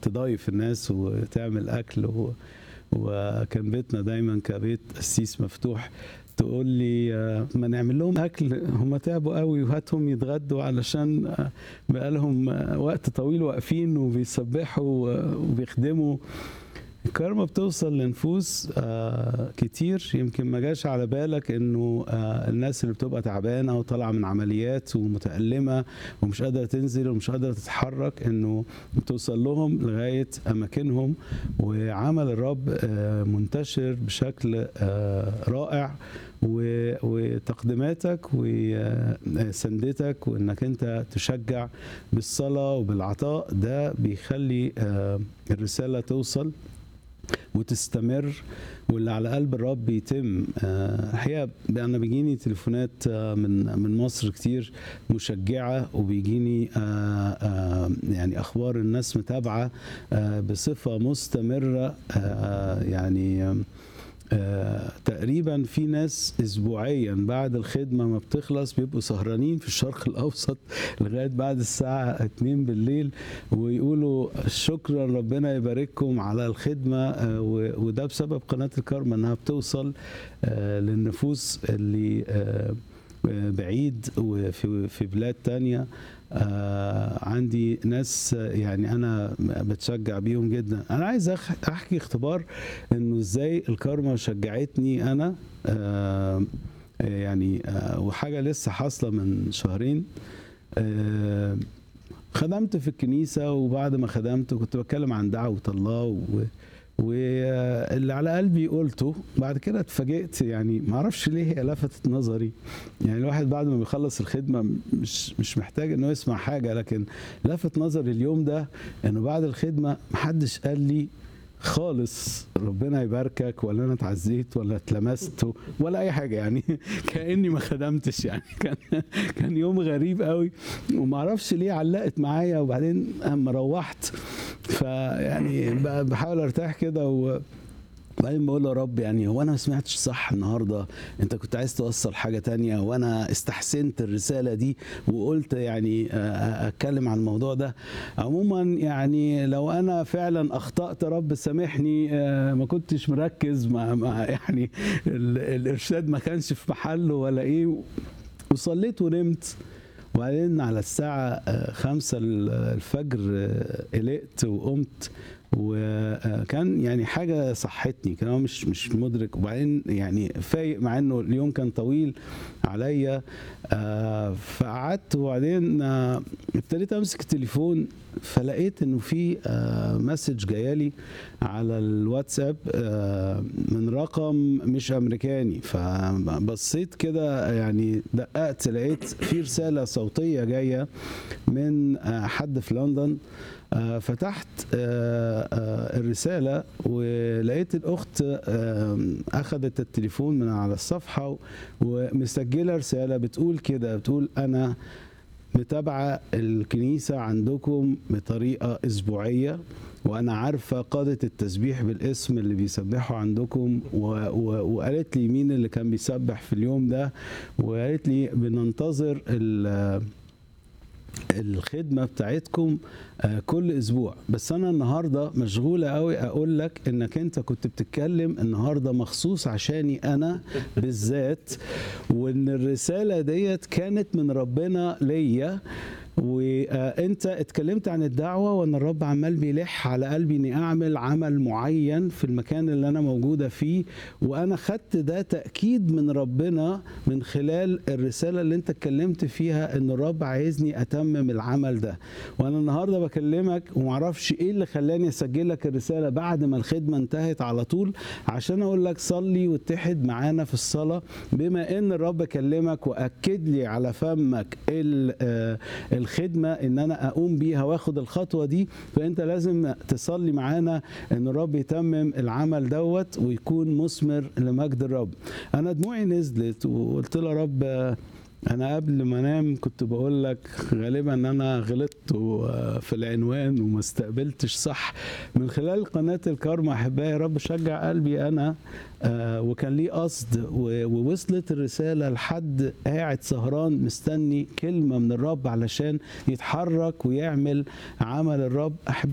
تضايف الناس وتعمل اكل و... وكان بيتنا دايما كبيت قسيس مفتوح تقول لي آه، ما نعمل لهم اكل هم تعبوا قوي وهاتهم يتغدوا علشان آه، بقالهم آه، وقت طويل واقفين وبيسبحوا آه، وبيخدموا الكارما بتوصل لنفوس آه كتير يمكن ما جاش على بالك انه آه الناس اللي بتبقى تعبانه وطالعه من عمليات ومتألمه ومش قادره تنزل ومش قادره تتحرك انه بتوصل لهم لغايه اماكنهم وعمل الرب آه منتشر بشكل آه رائع و- وتقديماتك وسندتك وانك انت تشجع بالصلاه وبالعطاء ده بيخلي آه الرساله توصل وتستمر واللي على قلب الرب يتم آه، الحقيقه انا بيجيني تليفونات آه، من من مصر كتير مشجعه وبيجيني آه، آه، يعني اخبار الناس متابعه آه، بصفه مستمره آه، يعني آم، آه، تقريبا في ناس اسبوعيا بعد الخدمه ما بتخلص بيبقوا سهرانين في الشرق الاوسط لغايه بعد الساعه 2 بالليل ويقولوا شكرا ربنا يبارككم على الخدمه آه، و- وده بسبب قناه الكارما انها بتوصل آه، للنفوس اللي آه، آه، بعيد وفي في بلاد تانية آه عندي ناس آه، يعني انا بتشجع بيهم جدا انا عايز أخ- احكي اختبار انه ازاي الكارما شجعتني انا آه يعني آه وحاجه لسه حاصله من شهرين آه خدمت في الكنيسه وبعد ما خدمت كنت بتكلم عن دعوه الله و واللي على قلبي قلته بعد كده اتفاجئت يعني ما اعرفش ليه هي لفتت نظري يعني الواحد بعد ما بيخلص الخدمه مش مش محتاج انه يسمع حاجه لكن لفت نظري اليوم ده انه بعد الخدمه محدش قال لي خالص ربنا يباركك ولا انا اتعزيت ولا اتلمست ولا اي حاجه يعني كاني ما خدمتش يعني كان كان يوم غريب قوي وما اعرفش ليه علقت معايا وبعدين اما روحت فيعني ب- بحاول ارتاح كده و بعدين بقول له يا رب يعني هو انا ما سمعتش صح النهارده انت كنت عايز توصل حاجه تانية وانا استحسنت الرساله دي وقلت يعني آه، اتكلم عن الموضوع ده عموما يعني لو انا فعلا اخطات رب سامحني آه، ما كنتش مركز ما ما يعني ال- الارشاد ما كانش في محله ولا ايه وصليت ونمت وبعدين على الساعة آه، خمسة ال- الفجر آه، قلقت وقمت وكان يعني حاجة صحتني كان هو مش مش مدرك وبعدين يعني فايق مع انه اليوم كان طويل عليا آه، فقعدت وبعدين آه، ابتديت امسك التليفون فلقيت انه في آه، مسج جايالي على الواتساب آه، من رقم مش امريكاني فبصيت كده يعني دققت لقيت في رساله صوتيه جايه من آه، حد في لندن آه، فتحت آه، آه، الرساله ولقيت الاخت آه، اخذت التليفون من على الصفحه ومسجله رساله بتقول كده بتقول انا متابعه الكنيسه عندكم بطريقه اسبوعيه وانا عارفه قاده التسبيح بالاسم اللي بيسبحوا عندكم و... و... وقالت لي مين اللي كان بيسبح في اليوم ده وقالت لي بننتظر ال... الخدمه بتاعتكم آه، كل اسبوع بس انا النهارده مشغوله قوي اقول لك انك انت كنت بتتكلم النهارده مخصوص عشاني انا بالذات وان الرساله ديت كانت من ربنا ليا وانت اتكلمت عن الدعوه وان الرب عمال بيلح على قلبي اني اعمل عمل معين في المكان اللي انا موجوده فيه وانا خدت ده تاكيد من ربنا من خلال الرساله اللي انت اتكلمت فيها ان الرب عايزني اتمم العمل ده وانا النهارده بكلمك ومعرفش ايه اللي خلاني اسجل لك الرساله بعد ما الخدمه انتهت على طول عشان اقول لك صلي واتحد معانا في الصلاه بما ان الرب كلمك واكد لي على فمك ال- آه، الخدمه ان انا اقوم بيها واخد الخطوه دي فانت لازم تصلي معانا ان الرب يتمم العمل دوت ويكون مثمر لمجد الرب انا دموعي نزلت وقلت له يا رب آه، انا قبل ما انام كنت بقول لك غالبا ان انا غلطت و- في العنوان وما استقبلتش صح من خلال قناه الكارما احبائي يا رب شجع قلبي انا آه، وكان ليه قصد و- ووصلت الرساله لحد قاعد سهران مستني كلمه من الرب علشان يتحرك ويعمل عمل الرب احب